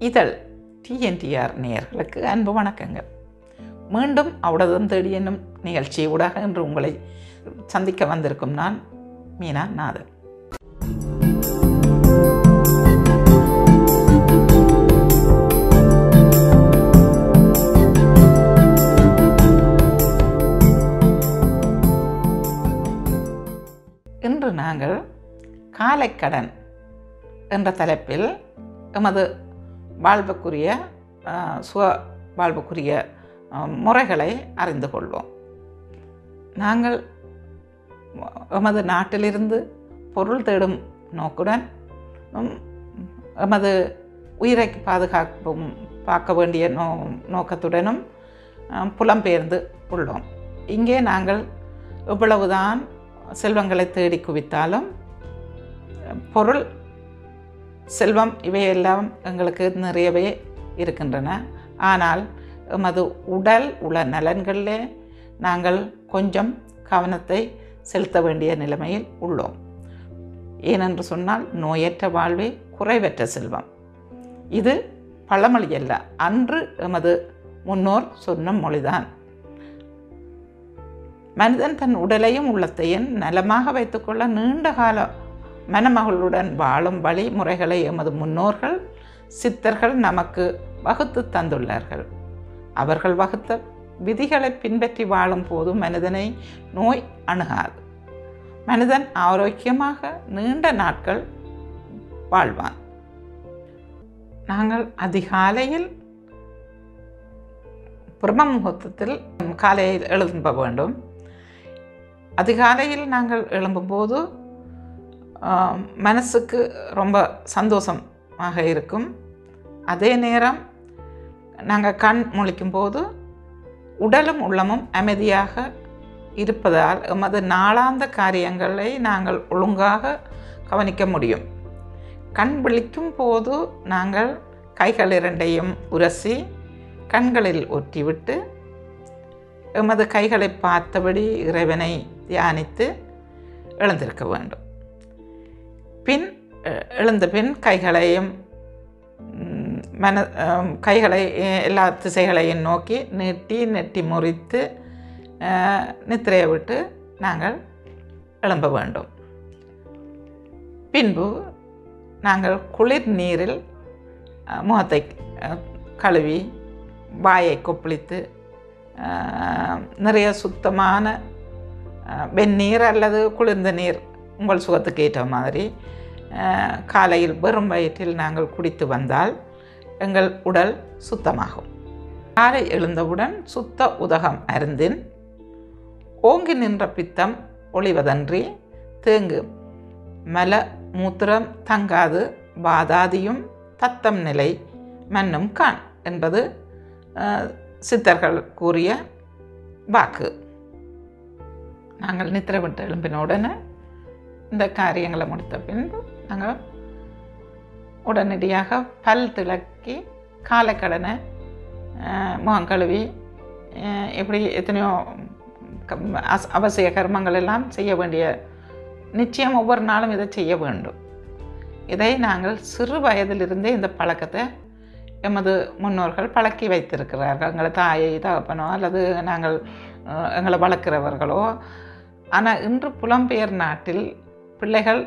இதழ் டிஎன்டிஆர் நேயர்களுக்கு அன்பு வணக்கங்கள் மீண்டும் அவுடதம் தேடி என்னும் நிகழ்ச்சி ஊடாக இன்று உங்களை சந்திக்க வந்திருக்கும் நான் மீனா நாதன் இன்று நாங்கள் காலைக்கடன் என்ற தலைப்பில் எமது வாழ்வுக்குரிய அஹ், சுக வாழ்வுக்குரிய அஹ், முறைகளை அறிந்து கொள்வோம் நாங்கள் எமது நாட்டிலிருந்து பொருள் தேடும் நோக்குடன் உம், எமது உயிரை பாதுகாப்பும் பார்க்க வேண்டிய நோ நோக்கத்துடனும் அஹ், புலம்பெயர்ந்து உள்ளோம் இங்கே நாங்கள் எவ்வளவுதான் செல்வங்களை தேடி குவித்தாலும் பொருள் செல்வம் இவையெல்லாம் எங்களுக்கு நிறையவே இருக்கின்றன ஆனால் எமது உடல் உள்ள நலன்களிலே நாங்கள் கொஞ்சம் கவனத்தை செலுத்த வேண்டிய நிலைமையில் உள்ளோம் ஏனென்று சொன்னால் நோயற்ற வாழ்வே குறைவற்ற செல்வம் இது பழமொழி அல்ல அன்று எமது முன்னோர் சொன்ன மொழிதான் மனிதன் தன் உடலையும் உள்ளத்தையும் நலமாக வைத்துக்கொள்ள நீண்ட கால மணமகளுடன் வாழும் வழிமுறைகளை எமது முன்னோர்கள் சித்தர்கள் நமக்கு வகுத்து தந்துள்ளார்கள் அவர்கள் வகுத்த விதிகளை பின்பற்றி வாழும் போது மனிதனை நோய் அணுகாது மனிதன் ஆரோக்கியமாக நீண்ட நாட்கள் வாழ்வான் நாங்கள் அதிகாலையில் பிரம்ம முகூர்த்தத்தில் காலையில் எழும்ப வேண்டும் அதிகாலையில் நாங்கள் எழும்பும்போது ஆஹ், மனசுக்கு ரொம்ப சந்தோஷமாக இருக்கும் அதே நேரம் நாங்கள் கண் முழிக்கும் போது உடலும் உள்ளமும் அமைதியாக இருப்பதால் எமது நாளாந்த காரியங்களை நாங்கள் ஒழுங்காக கவனிக்க முடியும் கண் விழிக்கும் போது நாங்கள் கைகள் இரண்டையும் உரசி கண்களில் ஒற்றிவிட்டு எமது கைகளை பார்த்தபடி இறைவனை தியானித்து எழுந்திருக்க வேண்டும் பின் எ- எழுந்த பின் கைகளையும் ம், மன அம், கைகளை எ- எல்லா திசைகளையும் நோக்கி நீட்டி நெட்டி முறித்து அஹ், நித்திரையை விட்டு நாங்கள் எழும்ப வேண்டும் பின்பு நாங்கள் குளிர் நீரில் அஹ், முகத்தை அஹ், கழுவி வாயை கொப்பளித்து அஹ், நிறைய சுத்தமான அஹ், வெந்நீர் அல்லது குளிர்ந்த நீர் உங்கள் சுகத்துக்கு ஏற்ற மாதிரி அஹ், காலையில் வெறும் வயிற்றில் நாங்கள் குடித்து வந்தால் எங்கள் உடல் சுத்தமாகும் காலை எழுந்தவுடன் சுத்த உதகம் அருந்தின் ஓங்கி நின்ற பித்தம் ஒளிவதன்றி தேங்கு மல மூத்திரம் தங்காது வாதாதியும் தத்தம் நிலை மன்னும் கான் என்பது அஹ், சித்தர்கள் கூறிய வாக்கு நாங்கள் நித்திரை விட்டு எழும்பின உடனே இந்த காரியங்களை முடித்த பின்பு நாங்கள் உடனடியாக பல் திளக்கி காலைக்கடனை அஹ், முகம் கழுவி அஹ், இப்படி எத்தனையோ க- அஸ்- அவசிய கர்மங்கள் எல்லாம் செய்ய வேண்டிய நிச்சயம் ஒவ்வொரு நாளும் இதை செய்ய வேண்டும் இதை நாங்கள் சிறு வயதிலிருந்தே இந்த பழக்கத்தை எமது முன்னோர்கள் பழக்கி வைத்திருக்கிறார்கள் எங்களை தாயை தகப்பனோ அல்லது நாங்கள் அஹ், எங்களை வளர்க்கிறவர்களோ ஆனால் இன்று புலம்பெயர் நாட்டில் பிள்ளைகள்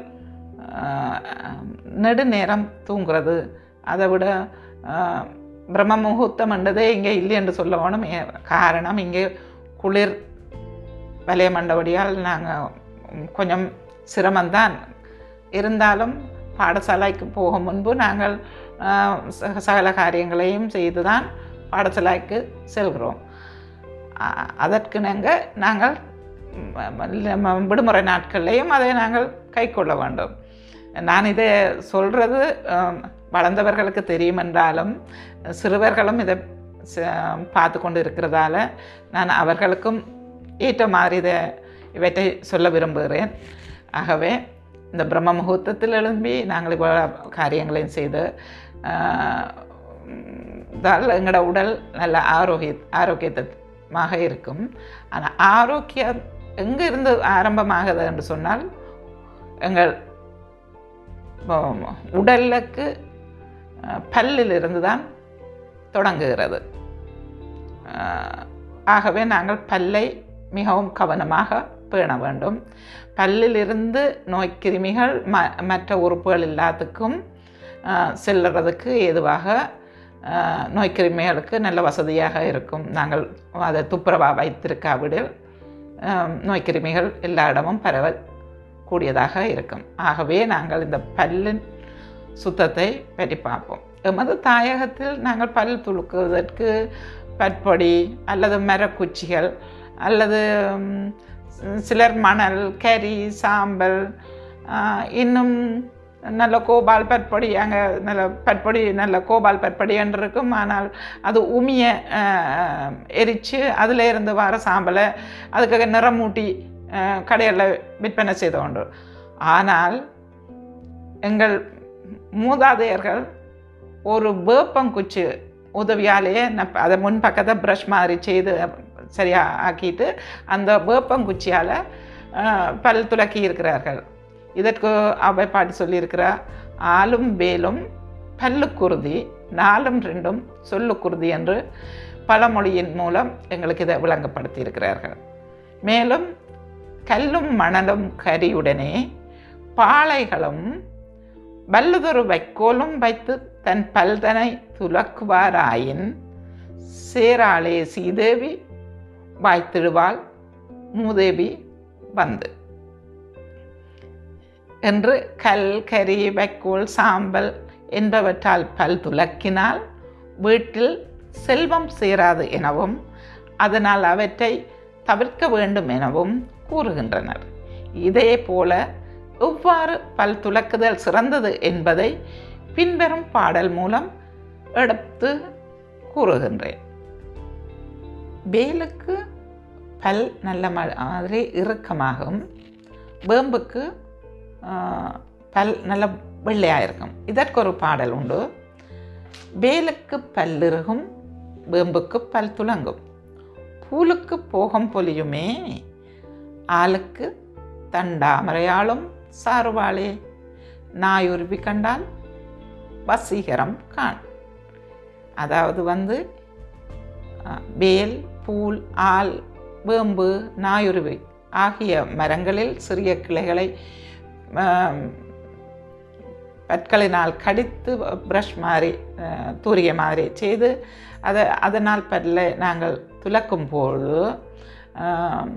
அஹ், நெடுநேரம் தூங்குறது அதை விட அஹ், பிரம்ம முகூர்த்தம் என்றதே இங்கே இல்லை என்று சொல்ல வேணும் ஏ- காரணம் இங்கே குளிர் வலய மண்டபடியால் நாங்கள் கொஞ்சம் சிரமம்தான் இருந்தாலும் பாடசாலைக்கு போக முன்பு நாங்கள் ஆஹ், ச- சகல காரியங்களையும் செய்து தான் பாடசாலைக்கு செல்கிறோம் ஆ- அதற்கிணங்க நாங்கள் ம- ம- விடுமுறை நாட்கள்லையும் அதை நாங்கள் கைக்கொள்ள வேண்டும் நான் இதை சொல்கிறது வளர்ந்தவர்களுக்கு தெரியும் என்றாலும் சிறுவர்களும் இதை ச- பார்த்து கொண்டு இருக்கிறதால நான் அவர்களுக்கும் ஏற்ற மாதிரி இதை இவற்றை சொல்ல விரும்புகிறேன் ஆகவே இந்த பிரம்ம முகூர்த்தத்தில் எழும்பி நாங்கள் இவ்வளோ காரியங்களையும் செய்து ஆஹ், தால் எங்களோட உடல் நல்ல ஆரோக்கிய ஆரோக்கியமாக இருக்கும் ஆனால் ஆரோக்கியம் எங்கே இருந்து ஆரம்பமாகுது என்று சொன்னால் எங்கள் உம், உடலுக்கு அஹ், பல்லிலிருந்து தான் தொடங்குகிறது அஹ், ஆகவே நாங்கள் பல்லை மிகவும் கவனமாக பேண வேண்டும் பல்லிலிருந்து நோய்க்கிருமிகள் ம மற்ற உறுப்புகள் எல்லாத்துக்கும் அஹ், செல்லுறதுக்கு ஏதுவாக அஹ், நோய்க்கிருமிகளுக்கு நல்ல வசதியாக இருக்கும் நாங்கள் அதை துப்புரவாக வைத்திருக்காவிடில் அஹ், நோய்க்கிருமிகள் எல்லா இடமும் பரவ கூடியதாக இருக்கும் ஆகவே நாங்கள் இந்த பல்லின் சுத்தத்தை பற்றி பார்ப்போம் எமது தாயகத்தில் நாங்கள் பல் துளுக்குவதற்கு பற்பொடி அல்லது மரக்குச்சிகள் அல்லது ம், சிலர் மணல் கரி சாம்பல் ஆஹ், இன்னும் நல்ல கோபால் பற்பொடி அங்கே நல்ல பற்பொடி நல்ல கோபால் பற்பொடி என்று இருக்கும் ஆனால் அது உமிய ஆஹ், எரித்து அதில் இருந்து வர சாம்பலை அதுக்காக நிறமூட்டி கடைகளில் விற்பனை செய்து கொண்டு ஆனால் எங்கள் மூதாதையர்கள் ஒரு வேப்பங்குச்சி உதவியாலேயே நப் அதை முன் பக்கத்தை ப்ரஷ் மாதிரி செய்து சரியாக ஆக்கிட்டு அந்த வேப்பங்குச்சியால் பல் துலக்கி இருக்கிறார்கள் இதற்கு அவை பாட்டி சொல்லியிருக்கிறா ஆளும் வேலும் பல்லுக்குருதி நாலும் ரெண்டும் சொல்லுக்குருதி என்று பழமொழியின் மூலம் எங்களுக்கு இதை விளங்கப்படுத்தி இருக்கிறார்கள் மேலும் கல்லும் மணலும் கரியுடனே பாளைகளும் வல்லுதொரு வைக்கோலும் வைத்து தன் பல்தனை துலக்குவாராயின் சேராளே சீதேவி வாய்த்திடுவாள் மூதேவி வந்து என்று கல் கரி வைக்கோல் சாம்பல் என்பவற்றால் பல் துலக்கினால் வீட்டில் செல்வம் சேராது எனவும் அதனால் அவற்றை தவிர்க்க வேண்டும் எனவும் கூறுகின்றனர் இதே போல எவ்வாறு பல் துலக்குதல் சிறந்தது என்பதை பின்வரும் பாடல் மூலம் எடுத்து கூறுகின்றேன் வேலுக்கு பல் நல்ல மாதிரி இறுக்கமாகும் வேம்புக்கு ஆஹ், பல் நல்ல வெள்ளையாக இருக்கும் இதற்கு ஒரு பாடல் உண்டு வேலுக்கு பல்லிருகும் வேம்புக்கு பல் துலங்கும் பூலுக்கு போகம் பொலியுமே ஆளுக்கு தண்டாமரையாளும் சார்வாளே நாயுருவி கண்டால் வசீகரம் காண் அதாவது வந்து அஹ், வேல் பூல் ஆல் வேம்பு நாயுருவி ஆகிய மரங்களில் சிறிய கிளைகளை ஆம், பற்களினால் கடித்து ப்ரஷ் மாதிரி அஹ், தூரிய மாதிரி செய்து அதை அதனால் பல்லை நாங்கள் துலக்கும் பொழுது ஆம்,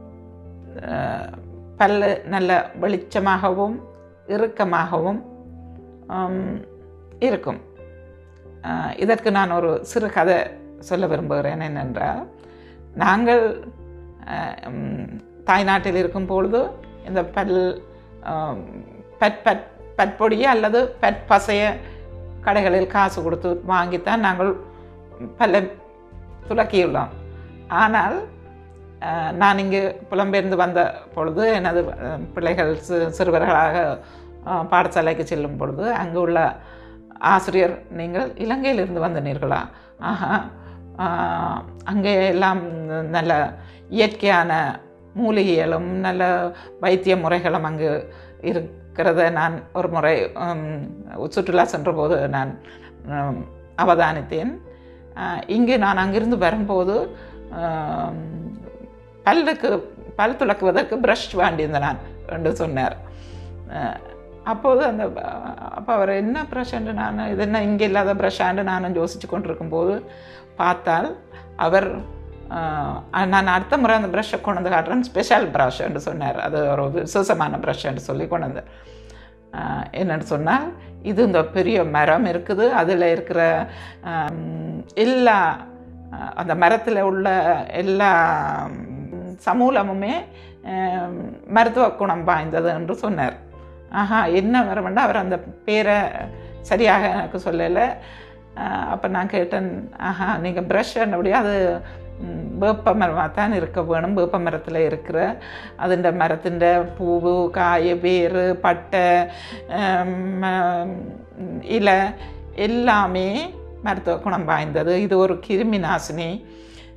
அஹ், பல்லு நல்ல வெளிச்சமாகவும் இறுக்கமாகவும் ஆம், இருக்கும் அஹ், இதற்கு நான் ஒரு சிறு கதை சொல்ல விரும்புகிறேன் என்னென்றால் நாங்கள் அஹ், ம், தாய்நாட்டில் இருக்கும் பொழுது இந்த பல் ஆம், பட் பட் பற்பொடியை அல்லது பட் பசைய கடைகளில் காசு கொடுத்து வாங்கித்தான் நாங்கள் பல்லை துலக்கியுள்ளோம் ஆனால் அஹ், நான் இங்கு புலம்பெயர்ந்து வந்த பொழுது எனது அஹ், பிள்ளைகள் சி சிறுவர்களாக அஹ், பாடசாலைக்கு செல்லும் பொழுது அங்கு உள்ள ஆசிரியர் நீங்கள் இலங்கையிலிருந்து வந்தனீர்களா ஆஹா ஆஹ், அங்கே எல்லாம் நல்ல இயற்கையான மூலிகைகளும் நல்ல வைத்திய முறைகளும் அங்கு இருக்கிறத நான் ஒரு முறை உம், சுற்றுலா சென்றபோது நான் உம், அவதானித்தேன் ஆஹ், இங்கு நான் அங்கிருந்து வரும்போது ஆம், பல்லுக்கு பல் துலக்குவதற்கு ப்ரஷ் வேண்டியிருந்த நான் என்று சொன்னார் அஹ், அப்போது அந்த அப்போ அவர் என்ன ப்ரஷ் என்று நான் இது என்ன இங்கே இல்லாத ப்ரஷ்ஷாண்டு நானும் யோசித்து கொண்டிருக்கும்போது பார்த்தால் அவர் அஹ், நான் அடுத்த முறை அந்த ப்ரஷ்ஷை கொண்டு வந்து காட்டுறேன் ஸ்பெஷல் ப்ரஷ் என்று சொன்னார் அது ஒரு விசேஷமான ப்ரஷ் என்று சொல்லி கொண்டு வந்து ஆஹ் என்னன்னு சொன்னால் இது இந்த பெரிய மரம் இருக்குது அதில் இருக்கிற ஆம், எல்லா ஆஹ், அந்த மரத்தில் உள்ள எல்லா ம், சமூலமுமே ஆம், மருத்துவ குணம் வாய்ந்தது என்று சொன்னார் ஆஹா என்ன மரம்னா அவர் அந்த பேரை சரியாக எனக்கு சொல்லலை அப்போ நான் கேட்டேன் ஆஹா நீங்கள் ப்ரஷ் அப்படியே அது ம், வேப்ப மரமாக தான் இருக்க வேணும் வேப்ப மரத்தில் இருக்கிற അതിൻ്റെ മരത്തിൻ്റെ പൂവ് കായ് വേര് പട്ട ഉം, ഉം, இலை எல்லாமே மருத்துவ குணம் வாய்ந்தது இது ஒரு கிருமி நாசினி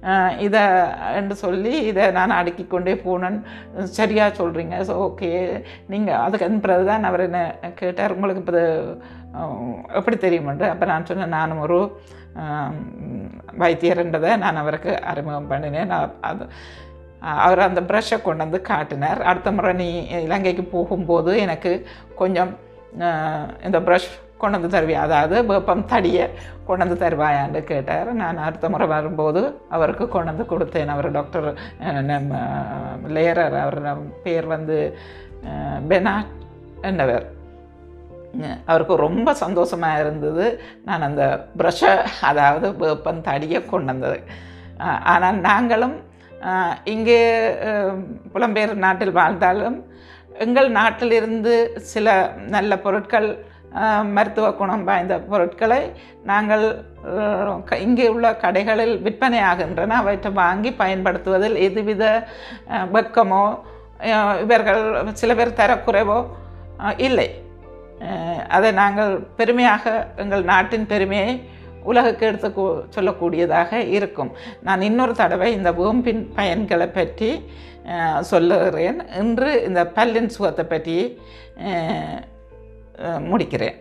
இதை என்று சொல்லி இதை நான் அடுக்கிக் கொண்டே போனேன் சரியாக சொல்கிறீங்க ஸோ ஓகே நீங்கள் அதுக்கு பிறகு தான் அவர் என்ன கேட்டார் உங்களுக்கு இப்போ இது, அஹ், எப்படி தெரியுமென்று அப்போ நான் சொன்னேன் நானும் ஒரு ஆம், வைத்தியர்ன்றதை நான் அவருக்கு அறிமுகம் பண்ணினேன் நான் அது அவர் அந்த ப்ரஷ்ஷை கொண்டு வந்து காட்டினார் அடுத்த முறை நீ இலங்கைக்கு போகும்போது எனக்கு கொஞ்சம் அஹ், இந்த ப்ரஷ் கொண்டு வந்து தருவியா அதாவது வேப்பம் தடியை கொண்டு வந்து தருவாயான்னு கேட்டார் நான் அடுத்த முறை வரும்போது அவருக்கு கொண்டு வந்து கொடுத்தேன் அவர் டாக்டர் அஹ், நம்ம லேயரர் அவர் பேர் வந்து அஹ், பெனாட் என்னவர் அஹ் அவருக்கு ரொம்ப சந்தோஷமாக இருந்தது நான் அந்த ப்ரஷ்ஷை அதாவது வேப்பம் தடியை கொண்டு வந்தது அஹ் ஆனால் நாங்களும் அஹ் இங்கே அஹ், புலம்பெயர் நாட்டில் வாழ்ந்தாலும் எங்கள் நாட்டிலிருந்து சில நல்ல பொருட்கள் அஹ், மருத்துவ குணம் வாய்ந்த பொருட்களை நாங்கள் அஹ், க- இங்கே உள்ள கடைகளில் விற்பனை ஆகின்றன அவற்றை வாங்கி பயன்படுத்துவதில் எதுவித அஹ், வெட்கமோ அஹ், இவர்கள் சில பேர் தரக்குறைவோ அஹ், இல்லை அஹ், அதை நாங்கள் பெருமையாக எங்கள் நாட்டின் பெருமையை உலகுக்கு எடுத்து கூ- சொல்லக்கூடியதாக இருக்கும் நான் இன்னொரு தடவை இந்த வேம்பின் பயன்களை பற்றி அஹ், சொல்லுகிறேன் இன்று இந்த பல்லின் சுகத்தை பற்றி அஹ், அஹ், முடிக்கிறேன்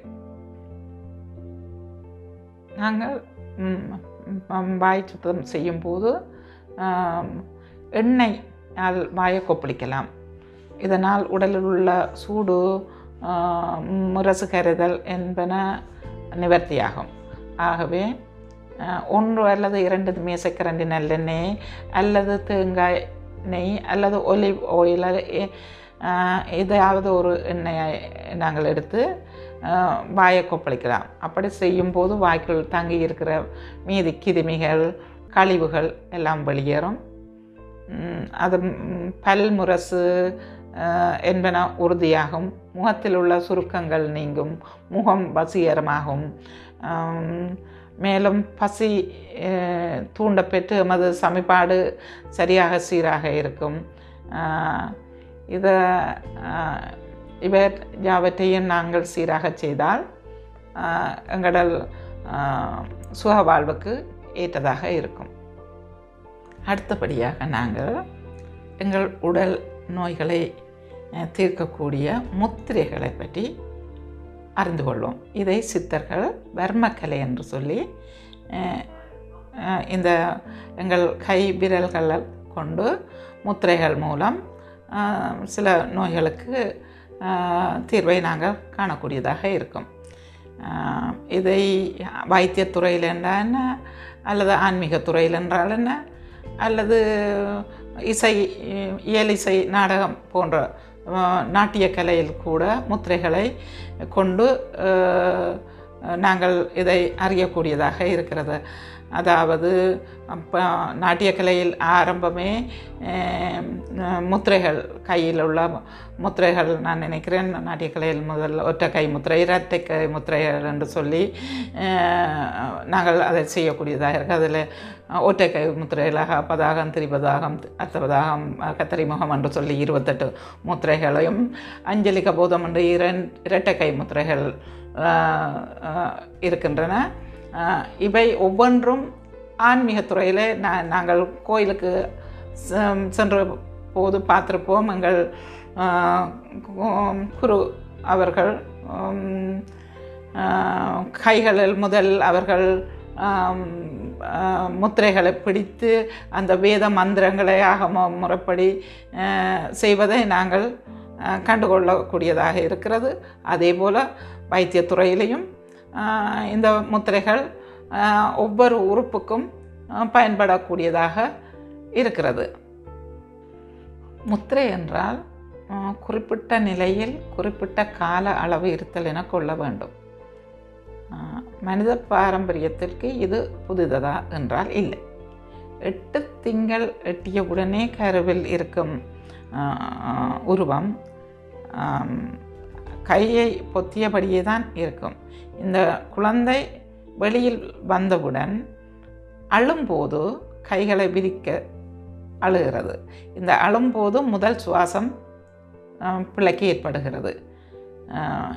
நாங்கள் ம், ம், வாய் சுத்தம் செய்யும்போது ஆம், எண்ணெய் ஆல் வாயை கொப்பளிக்கலாம் இதனால் உடலில் உள்ள சூடு ஆம், முரசு கருதல் என்பன நிவர்த்தியாகும் ஆகவே அஹ், ஒன்று அல்லது இரண்டு மேசக்கரண்டி நல்லெண்ணெய் அல்லது தேங்காய் நெய் அல்லது ஒலிவ் ஆயில் ஏதாவது ஒரு எண்ணெயை நாங்கள் எடுத்து அஹ், வாயை கொப்பளிக்கலாம் அப்படி செய்யும்போது வாய்க்குள் தங்கி இருக்கிற மீதி கிருமிகள் கழிவுகள் எல்லாம் வெளியேறும் ம், அது ம், பல் முரசு அஹ், என்பன உறுதியாகும் முகத்தில் உள்ள சுருக்கங்கள் நீங்கும் முகம் வசீகரமாகும் ஆம், மேலும் பசி அஹ், தூண்டப்பெற்று எமது சமிபாடு சரியாக சீராக இருக்கும் ஆஹ், இதை ஆஹ், இவர் யாவற்றையும் நாங்கள் சீராக செய்தால் ஆஹ், எங்களோட ஆஹ், சுக வாழ்வுக்கு ஏற்றதாக இருக்கும் அடுத்தபடியாக நாங்கள் எங்கள் உடல் நோய்களை அஹ், தீர்க்கக்கூடிய முத்திரைகளை பற்றி அறிந்து கொள்வோம் இதை சித்தர்கள் வர்மக்கலை என்று சொல்லி அஹ், அஹ், இந்த எங்கள் கை விரல்களை கொண்டு முத்திரைகள் மூலம் அஹ், சில நோய்களுக்கு அஹ், தீர்வை நாங்கள் காணக்கூடியதாக இருக்கும் அஹ், இதை வைத்தியத்துறையில் என்றால் என்ன அல்லது ஆன்மீகத் துறையில் என்றால் என்ன அல்லது இசை இயல் இசை நாடகம் போன்ற அஹ், நாட்டியக் கலையில் கூட முத்திரைகளை கொண்டு அஹ், நாங்கள் இதை அறியக்கூடியதாக இருக்கிறது அதாவது அப்போ நாட்டியக்கலையில் ஆரம்பமே அஹ், முத்திரைகள் கையில் உள்ள முத்திரைகள் நான் நினைக்கிறேன் நாட்டியக்கலையில் முதல் ஒற்றை கை முத்திரை இரட்டை கை முத்திரைகள் என்று சொல்லி அஹ், நாங்கள் அதை செய்யக்கூடியதாக இருக்குது அதில் ஒற்றை கை முத்திரைகளாக பதாகம் திரிபதாகம் அர்த்தபதாகம் கத்தரி முகம் என்று சொல்லி இருபத்தெட்டு முத்திரைகளையும் அஞ்சலி கபோதம் என்று இரண் இரட்டை கை முத்திரைகள் அஹ், அஹ், இருக்கின்றன அஹ், இவை ஒவ்வொன்றும் ஆன்மீகத் துறையில் நான் நாங்கள் கோயிலுக்கு செ- சென்ற போது பார்த்திருப்போம் எங்கள் அஹ், கு- குரு அவர்கள் உம், அஹ், கைகளில் முதல் அவர்கள் ஆம், அஹ், முத்திரைகளை பிடித்து அந்த வேத மந்திரங்களை ஆகம முறைப்படி அஹ், செய்வதை நாங்கள் அஹ், கண்டுகொள்ளக்கூடியதாக இருக்கிறது அதே போல் வைத்தியத்துறையிலையும் அஹ், இந்த முத்திரைகள் அஹ், ஒவ்வொரு உறுப்புக்கும் அஹ், பயன்படக்கூடியதாக இருக்கிறது முத்திரை என்றால் அஹ், குறிப்பிட்ட நிலையில் குறிப்பிட்ட கால அளவு இருத்தல் என கொள்ள வேண்டும் அஹ், மனித பாரம்பரியத்திற்கு இது புதிததா என்றால் இல்லை எட்டு திங்கள் எட்டிய உடனே கருவில் இருக்கும் அஹ், உருவம் ஆம், கையை பொத்தியபடியே தான் இருக்கும் இந்த குழந்தை வெளியில் வந்தவுடன் அழும்போது கைகளை விரிக்க அழுகிறது இந்த அழும்போது முதல் சுவாசம் ஆம், பிள்ளைக்கு ஏற்படுகிறது ஆஹ்,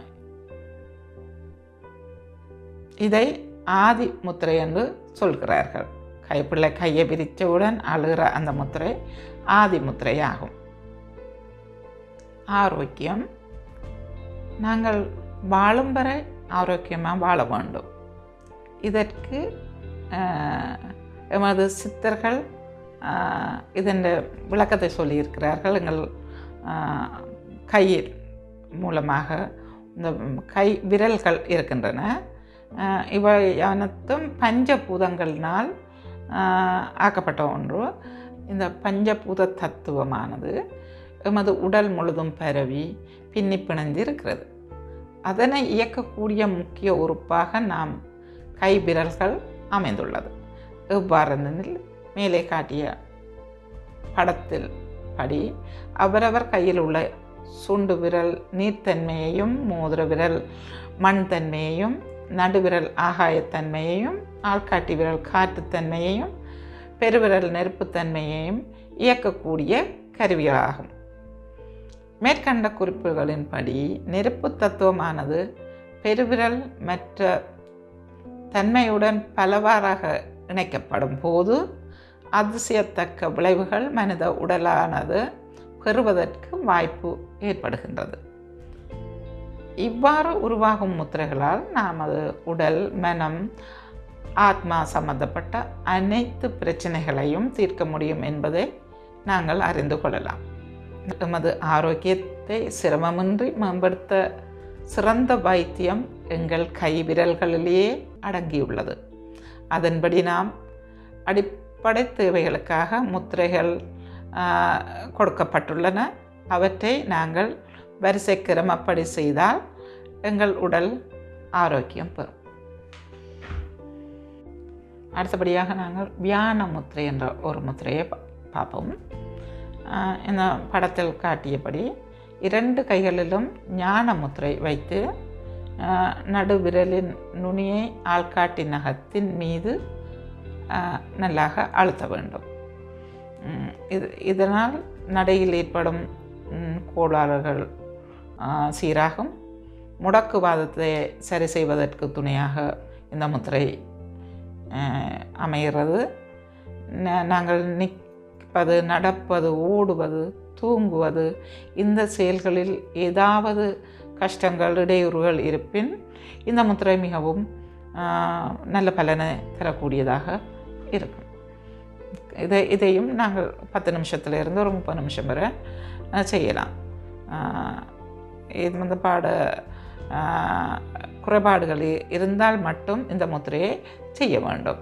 இதை ஆதி முத்திரை என்று சொல்கிறார்கள் கை பிள்ளை கையை விரித்தவுடன் அழுகிற அந்த முத்திரை ஆதி முத்திரை ஆகும் ஆரோக்கியம் நாங்கள் வாழும் வரை ஆரோக்கியமாக வாழ வேண்டும் இதற்கு ஆஹ், எமது சித்தர்கள் ஆஹ், இதன் விளக்கத்தை சொல்லியிருக்கிறார்கள் எங்கள் ஆஹ், கையில் மூலமாக இந்த கை விரல்கள் இருக்கின்றன ஆஹ், இவை அனைத்தும் பஞ்சபூதங்களினால் ஆஹ், ஆக்கப்பட்ட ஒன்று இந்த பஞ்சபூத தத்துவமானது எமது உடல் முழுதும் பரவி பின்னி பிணைந்து இருக்கிறது அதனை இயக்கக்கூடிய முக்கிய உறுப்பாக நாம் கைவிரல்கள் அமைந்துள்ளது எவ்வாறெனில் மேலே காட்டிய படத்தில் படி அவரவர் கையில் உள்ள சுண்டு விரல் நீர்த்தன்மையையும் மோதிர விரல் மண் தன்மையையும் நடுவிரல் ஆகாயத்தன்மையையும் ஆள்காட்டி விரல் காற்றுத்தன்மையையும் பெருவிரல் நெருப்புத்தன்மையையும் இயக்கக்கூடிய கருவிகளாகும் மேற்கண்ட குறிப்புகளின்படி நெருப்பு தத்துவமானது பெருவிரல் மற்ற தன்மையுடன் பலவாறாக இணைக்கப்படும் போது அதிசயத்தக்க விளைவுகள் மனித உடலானது பெறுவதற்கு வாய்ப்பு ஏற்படுகின்றது இவ்வாறு உருவாகும் முத்திரைகளால் நமது உடல் மனம் ஆத்மா சம்பந்தப்பட்ட அனைத்து பிரச்சனைகளையும் தீர்க்க முடியும் என்பதை நாங்கள் அறிந்து கொள்ளலாம் எமது ஆரோக்கியத்தை சிரமமின்றி மேம்படுத்த சிறந்த வைத்தியம் எங்கள் கைவிரல்களிலேயே அடங்கியுள்ளது அதன்படி நாம் அடிப்படை தேவைகளுக்காக முத்திரைகள் ஆஹ், கொடுக்கப்பட்டுள்ளன அவற்றை நாங்கள் வரிசை கிரமப்படி செய்தால் எங்கள் உடல் ஆரோக்கியம் பெறும் அடுத்தபடியாக நாங்கள் வியான முத்திரை என்ற ஒரு முத்திரையை பா- பார்ப்போம் ஆஹ் இந்த படத்தில் காட்டியபடி இரண்டு கைகளிலும் ஞான முத்திரை வைத்து ஆஹ் நடுவிரலின் நுனியை ஆள்காட்டி நகத்தின் மீது ஆஹ் நல்லாக அழுத்த வேண்டும் உம் இது இதனால் நடையில் ஏற்படும் உம் கோளாறுகள் ஆஹ் சீராகும் முடக்குவாதத்தை சரி செய்வதற்கு துணையாக இந்த முத்திரை ஆஹ் அமைகிறது நா- நாங்கள் நிற்பது நடப்பது ஓடுவது தூங்குவது இந்த செயல்களில் ஏதாவது கஷ்டங்கள் இடையூறுகள் இருப்பின் இந்த முத்திரை மிகவும் ஆஹ், நல்ல பலனை தரக்கூடியதாக இருக்கும் இதை இதையும் நாங்கள் பத்து நிமிஷத்துல இருந்து ஒரு முப்பது நிமிஷம் வரை ஆஹ், செய்யலாம் ஆஹ், இது வந்து பாட ஆஹ், குறைபாடுகள் இ- இருந்தால் மட்டும் இந்த முத்திரையை செய்ய வேண்டும்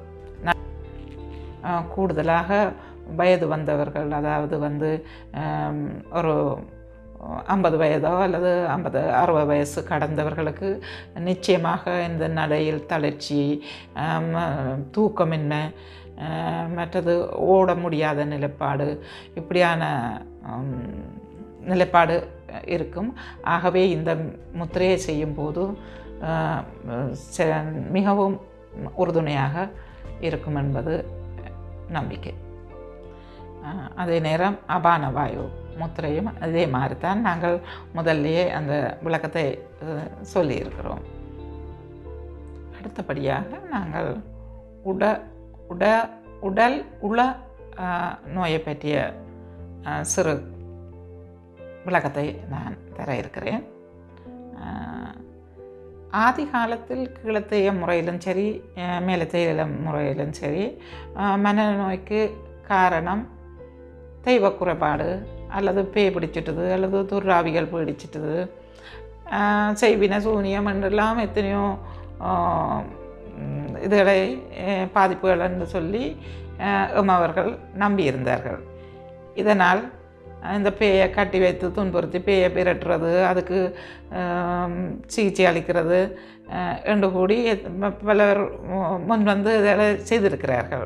ஆஹ் கூடுதலாக வயது வந்தவர்கள் அதாவது வந்து ஆம், ஒரு ஐம்பது வயதோ அல்லது ஐம்பது அறுபது வயசு கடந்தவர்களுக்கு நிச்சயமாக இந்த நடையில் தளர்ச்சி ஆம், தூக்கமின்மை ஆஹ், மற்றது ஓட முடியாத நிலைப்பாடு இப்படியான ஆம், நிலைப்பாடு இருக்கும் ஆகவே இந்த முத்திரையை செய்யும்போது ஆஹ், செ- மிகவும் உறுதுணையாக இருக்கும் என்பது நம்பிக்கை ஆஹ் அதே நேரம் அபான வாயு முத்திரையும் அதே மாதிரி தான் நாங்கள் முதல்லயே அந்த விளக்கத்தை அஹ், சொல்லியிருக்கிறோம் அடுத்தபடியாக நாங்கள் உட உட உடல் உள ஆஹ், நோயை பற்றிய ஆஹ், சிறு விளக்கத்தை நான் தர இருக்கிறேன் ஆஹ், ஆதி காலத்தில் கீழத்தைய முறையிலும் சரி அஹ், மேலத்தைய முறையிலும் சரி அஹ், மனநோய்க்கு காரணம் தெய்வ குறைபாடு அல்லது பேய் பிடிச்சிட்டது அல்லது துர்ராவிகள் பிடிச்சிட்டது அஹ், செய்வின சூனியம் என்றெல்லாம் எத்தனையோ ஆஹ், உம், இதுகளை அஹ், பாதிப்புகள் என்று சொல்லி அஹ், எம்மவர்கள் நம்பியிருந்தார்கள் இதனால் இந்த பேயை கட்டி வைத்து துன்புறுத்தி பேயை பிரட்டுறது அதுக்கு ஆம், சிகிச்சை அளிக்கிறது அஹ், என்று கூடி ப- பலர் மு- முன் வந்து இதை செய்திருக்கிறார்கள்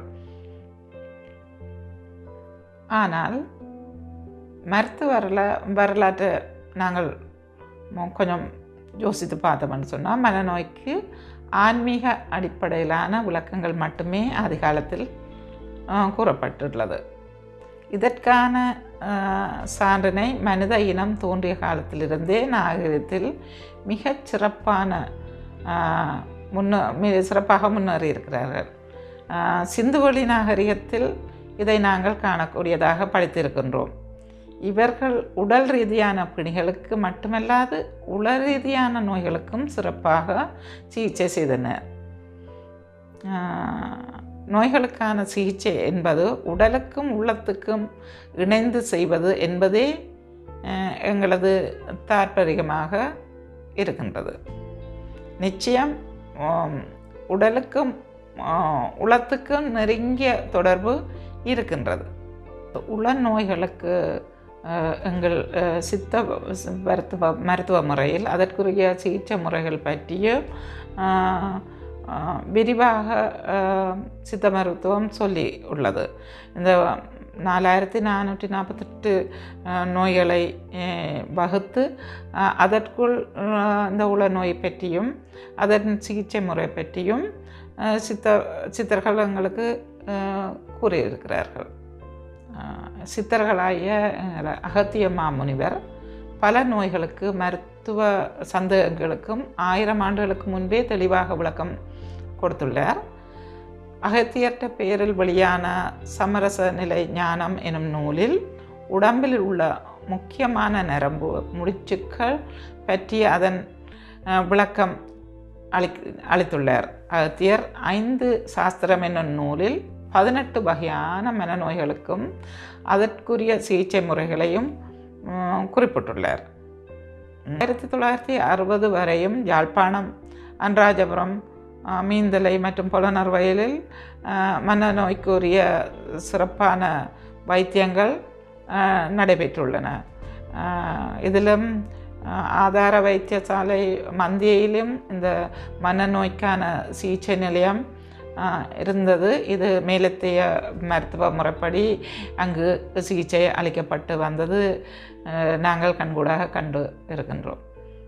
ஆனால் மருத்துவ வரலா வரலாற்றை நாங்கள் மொ- கொஞ்சம் யோசித்து பார்த்தோம்னு சொன்னால் மனநோய்க்கு ஆன்மீக அடிப்படையிலான விளக்கங்கள் மட்டுமே ஆதி காலத்தில் அஹ், கூறப்பட்டுள்ளது இதற்கான அஹ், சான்றினை மனித இனம் தோன்றிய காலத்திலிருந்தே நாகரிகத்தில் மிகச் சிறப்பான அஹ், முன்ன மி சிறப்பாக முன்னேறி இருக்கிறார்கள் ஆஹ், சிந்துவெளி நாகரிகத்தில் இதை நாங்கள் காணக்கூடியதாக படித்திருக்கின்றோம் இவர்கள் உடல் ரீதியான பிணிகளுக்கு மட்டுமல்லாது உள ரீதியான நோய்களுக்கும் சிறப்பாக சிகிச்சை செய்தனர் ஆஹ், நோய்களுக்கான சிகிச்சை என்பது உடலுக்கும் உள்ளத்துக்கும் இணைந்து செய்வது என்பதே ஆஹ், எங்களது தாற்பரிகமாக இருக்கின்றது நிச்சயம் ஆம், உடலுக்கும் ஆஹ், உளத்துக்கும் நெருங்கிய தொடர்பு இருக்கின்றது உள நோய்களுக்கு ஆஹ், எங்கள் ஆஹ், சித்த மருத்துவ மருத்துவ முறையில் அதற்குரிய சிகிச்சை முறைகள் பற்றியும் ஆஹ், ஆஹ், விரிவாக ஆஹ், சித்த மருத்துவம் சொல்லி உள்ளது இந்த நாலாயிரத்தி நானூற்றி நாற்பத்தெட்டு நோய்களை ஆஹ், வகுத்து ஆஹ், அதற்குள் ஆஹ், இந்த உள நோய் பற்றியும் அதன் சிகிச்சை முறை பற்றியும் ஆஹ், சித்த சித்தர்கள் எங்களுக்கு ஆஹ், கூறியிருக்கிறார்கள் ஆஹ், சித்தர்களாகிய எங்கள அகத்திய மாமுனிவர் பல நோய்களுக்கு மருத்துவ சந்தேகங்களுக்கும் ஆயிரம் ஆண்டுகளுக்கு முன்பே தெளிவாக விளக்கம் கொடுத்துள்ளார் அகத்தியர்த்த பெயரில் வெளியான சமரச நிலை ஞானம் எனும் நூலில் உடம்பில் உள்ள முக்கியமான நரம்பு முடிச்சுக்கள் பற்றி அதன் அஹ், விளக்கம் அளி அளித்துள்ளார் அகத்தியர் ஐந்து சாஸ்திரம் என்னும் நூலில் பதினெட்டு வகையான மனநோய்களுக்கும் அதற்குரிய சிகிச்சை முறைகளையும் உம், குறிப்பிட்டுள்ளார் ஆயிரத்தி தொள்ளாயிரத்தி அறுபது வரையும் யாழ்ப்பாணம் அன்றாஜபுரம் அஹ், மீந்தலை மற்றும் புலனர் வயலில் அஹ், மனநோய்க்குரிய சிறப்பான வைத்தியங்கள் அஹ், நடைபெற்றுள்ளன அஹ், இதிலும் அஹ், ஆதார வைத்தியசாலை மந்தியிலும் இந்த மனநோய்க்கான சிகிச்சை நிலையம் அஹ், இருந்தது இது மேலத்தைய மருத்துவ முறைப்படி அங்கு சிகிச்சை அளிக்கப்பட்டு வந்தது அஹ், நாங்கள் கண்கூடாக கண்டு இருக்கின்றோம்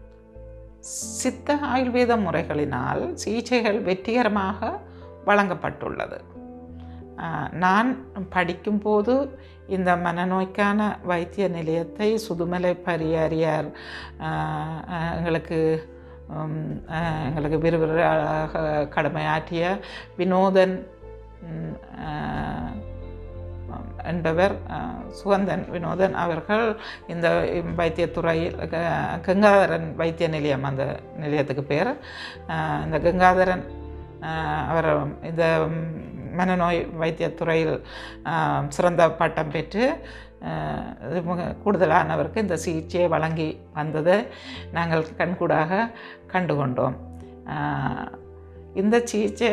சித்த ஆயுர்வேத முறைகளினால் சிகிச்சைகள் வெற்றிகரமாக வழங்கப்பட்டுள்ளது ஆஹ், நான் படிக்கும்போது இந்த மனநோய்க்கான வைத்திய நிலையத்தை சுதுமலை பரியாரியார் ஆஹ், ஆஹ், எங்களுக்கு உம், ஆஹ், எங்களுக்கு விறுவிறாக கடமையாற்றிய வினோதன் உம், ஆஹ், என்பவர் அஹ், சுகந்தன் வினோதன் அவர்கள் இந்த வைத்தியத்துறையில் க- கங்காதரன் வைத்திய நிலையம் அந்த நிலையத்துக்கு பேர் அஹ், இந்த கங்காதரன் அஹ், அவர் இந்த மனநோய் வைத்தியத்துறையில் அஹ், சிறந்த பட்டம் பெற்று அஹ், இது மிக கூடுதலானவருக்கு இந்த சிகிச்சையை வழங்கி வந்ததை நாங்கள் கண்கூடாக கண்டுகொண்டோம் அஹ், இந்த சிகிச்சை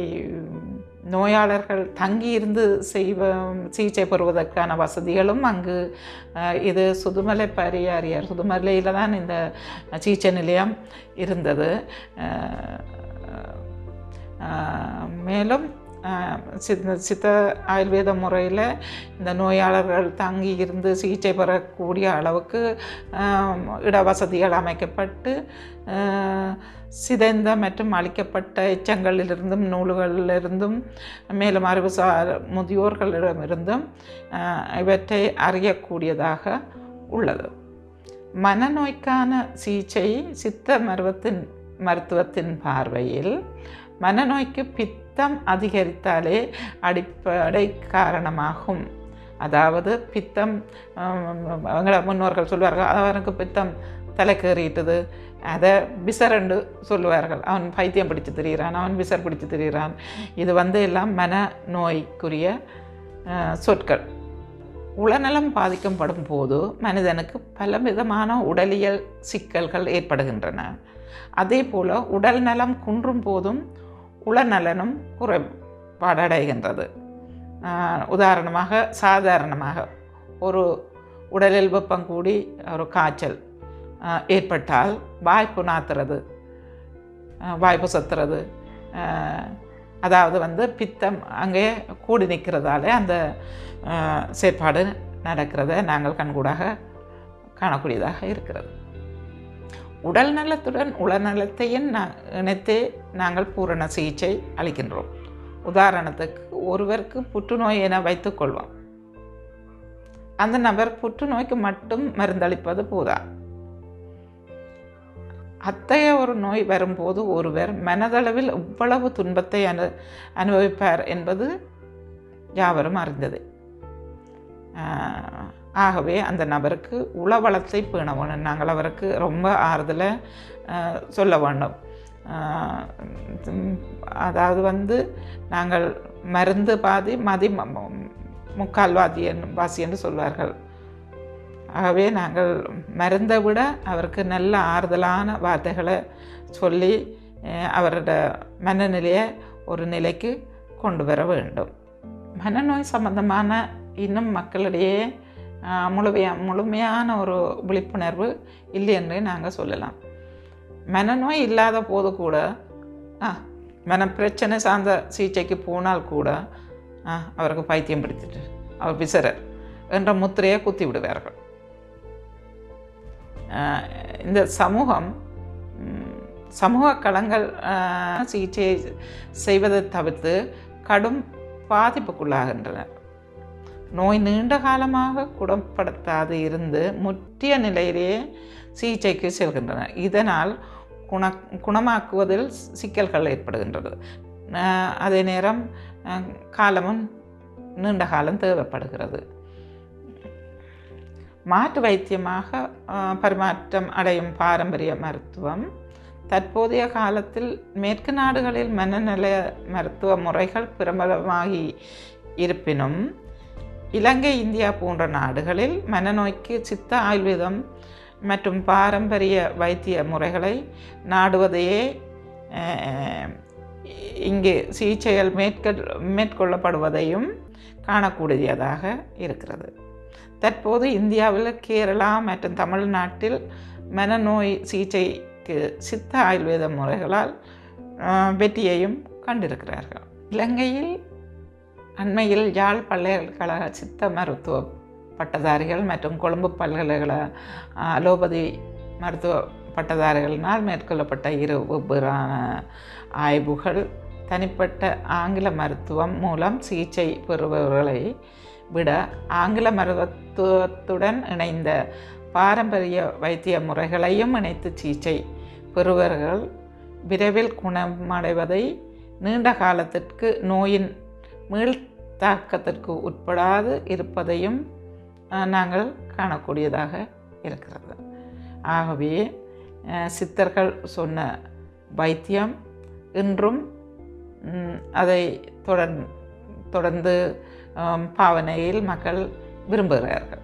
நோயாளர்கள் தங்கியிருந்து செய்வ சிகிச்சை பெறுவதற்கான வசதிகளும் அங்கு அஹ், இது சுதுமலை பரியாரியார் சுதுமலையில் தான் இந்த சிகிச்சை நிலையம் இருந்தது அஹ், அஹ், மேலும் அஹ், சித்த சித்த ஆயுர்வேத முறையில் இந்த நோயாளர்கள் தங்கி இருந்து சிகிச்சை பெறக்கூடிய அளவுக்கு அஹ், இடவசதிகள் அமைக்கப்பட்டு அஹ், சிதைந்த மற்றும் அளிக்கப்பட்ட எச்சங்களிலிருந்தும் நூல்களிலிருந்தும் மேலும் அறிவுசார் முதியோர்களிடமிருந்தும் அஹ், இவற்றை அறியக்கூடியதாக உள்ளது மனநோய்க்கான சிகிச்சை சித்த மருவத்தின் மருத்துவத்தின் பார்வையில் மனநோய்க்கு பித்தம் அதிகரித்தாலே அடிப்படை காரணமாகும் அதாவது பித்தம் ஹம், எங்களை முன்னோர்கள் சொல்வார்கள் அவனுக்கு பித்தம் தலைக்கேறிட்டது அதை விசரண்டு சொல்லுவார்கள் அவன் பைத்தியம் பிடிச்சு திரிகிறான் அவன் விசர் பிடிச்சு திரிகிறான் இது வந்து எல்லாம் மன நோய்க்குரிய அஹ், சொற்கள் உளநலம் பாதிக்கப்படும் போது மனிதனுக்கு பல விதமான உடலியல் சிக்கல்கள் ஏற்படுகின்றன அதே போல் உடல் நலம் குன்றும் போதும் உளநலனும் குறைபாடடைகின்றது ஆஹ் உதாரணமாக சாதாரணமாக ஒரு உடலில் வெப்பம் கூடி ஒரு காய்ச்சல் ஆஹ் ஏற்பட்டால் வாய் புண்ணாத்துறது ஆஹ் வாய் புசத்துறது ஆஹ் அதாவது வந்து பித்தம் அங்கே கூடி நிற்கிறதால அந்த ஆஹ் செயற்பாடு நடக்கிறத நாங்கள் கண்கூடாக காணக்கூடியதாக இருக்கிறது உடல் நலத்துடன் உளநலத்தையும் நா இணைத்தே நாங்கள் பூரண சிகிச்சை அளிக்கின்றோம் உதாரணத்துக்கு ஒருவருக்கு புற்றுநோய் என வைத்துக்கொள்வோம் அந்த நபர் புற்றுநோய்க்கு மட்டும் மருந்தளிப்பது போதா அத்தகைய ஒரு நோய் வரும்போது ஒருவர் மனதளவில் எவ்வளவு துன்பத்தை அனு அனுபவிப்பார் என்பது யாவரும் அறிந்தது ஆஹ், ஆகவே அந்த நபருக்கு உளவளத்தை பேண வேணும் நாங்கள் அவருக்கு ரொம்ப ஆறுதலை ஆஹ், சொல்ல வேண்டும் ஆஹ், உம், அதாவது வந்து நாங்கள் மருந்து பாதி மதி ம- ம- முக்கால் வாதி என்று- வாசி என்று சொல்வார்கள் ஆகவே நாங்கள் மருந்தை விட அவருக்கு நல்ல ஆறுதலான வார்த்தைகளை சொல்லி அஹ், அவரோட மனநிலையை ஒரு நிலைக்கு கொண்டு வர வேண்டும் மனநோய் சம்பந்தமான இன்னும் மக்களிடையே அஹ், முழுமையா முழுமையான ஒரு விழிப்புணர்வு இல்லை என்றே நாங்கள் சொல்லலாம் மனநோய் இல்லாத போது கூட ஆ மன பிரச்சனை சார்ந்த சிகிச்சைக்கு போனால் கூட ஆ அவருக்கு பைத்தியம் பிடித்துட்டு அவர் விசரர் என்ற முத்திரையை குத்தி விடுவார்கள் ஆஹ் இந்த சமூகம் ம், சமூக களங்கள் ஆஹ், சிகிச்சை செய்வதை தவிர்த்து கடும் பாதிப்புக்குள்ளாகின்றனர் நோய் நீண்ட காலமாக குணப்படுத்தாது இருந்து முற்றிய நிலையிலேயே சிகிச்சைக்கு செல்கின்றனர் இதனால் குண குணமாக்குவதில் சிக்கல்கள் ஏற்படுகின்றது ஆஹ், அதே நேரம் ஆஹ், காலமும் நீண்ட காலம் தேவைப்படுகிறது மாற்று வைத்தியமாக ஆஹ், பரிமாற்றம் அடையும் பாரம்பரிய மருத்துவம் தற்போதைய காலத்தில் மேற்கு நாடுகளில் மனநல மருத்துவ முறைகள் பிரபலமாகி இருப்பினும் இலங்கை இந்தியா போன்ற நாடுகளில் மனநோய்க்கு சித்த ஆயுர்வேதம் மற்றும் பாரம்பரிய வைத்திய முறைகளை நாடுவதையே ஆஹ், இங்கு சிகிச்சைகள் மேற்கொள் மேற்கொள்ளப்படுவதையும் காணக்கூடியதாக இருக்கிறது தற்போது இந்தியாவில் கேரளா மற்றும் தமிழ்நாட்டில் மனநோய் சிகிச்சைக்கு சித்த ஆயுர்வேத முறைகளால் ஆஹ், வெற்றியையும் கண்டிருக்கிறார்கள் இலங்கையில் அண்மையில் யாழ் பல்கலைக்கழக சித்த மருத்துவ பட்டதாரிகள் மற்றும் கொழும்பு பல்கலைக்கழக ஆஹ், அலோபதி மருத்துவ பட்டதாரிகளினால் மேற்கொள்ளப்பட்ட இரு வெவ்வேறான ஆய்வுகள் தனிப்பட்ட ஆங்கில மருத்துவம் மூலம் சிகிச்சை பெறுபவர்களை விட ஆங்கில மருத்துவத்துடன் இணைந்த பாரம்பரிய வைத்திய முறைகளையும் இணைத்து சிகிச்சை பெறுபவர்கள் விரைவில் குணமடைவதை நீண்ட காலத்திற்கு நோயின் மீள்தாக்கத்திற்கு உட்படாது இருப்பதையும் அஹ், நாங்கள் காணக்கூடியதாக இருக்கிறது ஆகவே அஹ், சித்தர்கள் சொன்ன வைத்தியம் இன்றும் ம், அதை தொடர் தொடர்ந்து ஆம், பாவனையில் மக்கள் விரும்புகிறார்கள்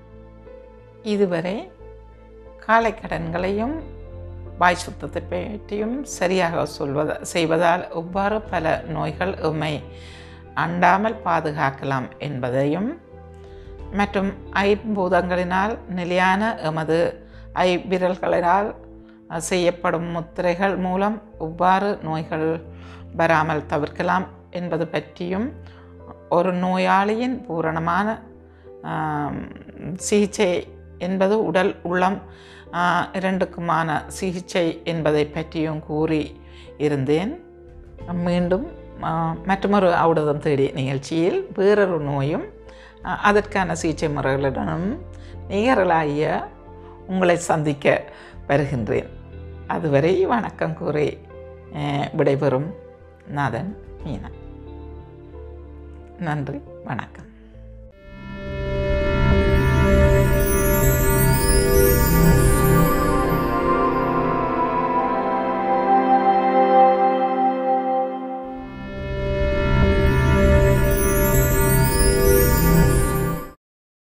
இதுவரை காலை கடன்களையும் வாய் சுத்தத்தை பற்றியும் சரியாக சொல்வத செய்வதால் எவ்வாறு பல நோய்கள் எம்மை அண்டாமல் பாதுகாக்கலாம் என்பதையும் மற்றும் ஐம்பூதங்களினால் நிலையான எமது ஐவிரல்களினால் செய்யப்படும் முத்திரைகள் மூலம் எவ்வாறு நோய்கள் வராமல் தவிர்க்கலாம் என்பது பற்றியும் ஒரு நோயாளியின் பூரணமான ஆம், சிகிச்சை என்பது உடல் உள்ளம் ஆ, இரண்டுக்குமான சிகிச்சை என்பதை பற்றியும் கூறி இருந்தேன் மீண்டும் ஆ, மற்றொரு ஔடதம் தேடி நிகழ்ச்சியில் வேறொரு நோயும் ஆ, அதற்கான சிகிச்சை முறைகளுடனும் நிகரலாகிய உங்களை சந்திக்க வருகின்றேன் அதுவரை வணக்கம் கூறி அஹ், விடைபெறும் நாதன் மீனா நன்றி வணக்கம்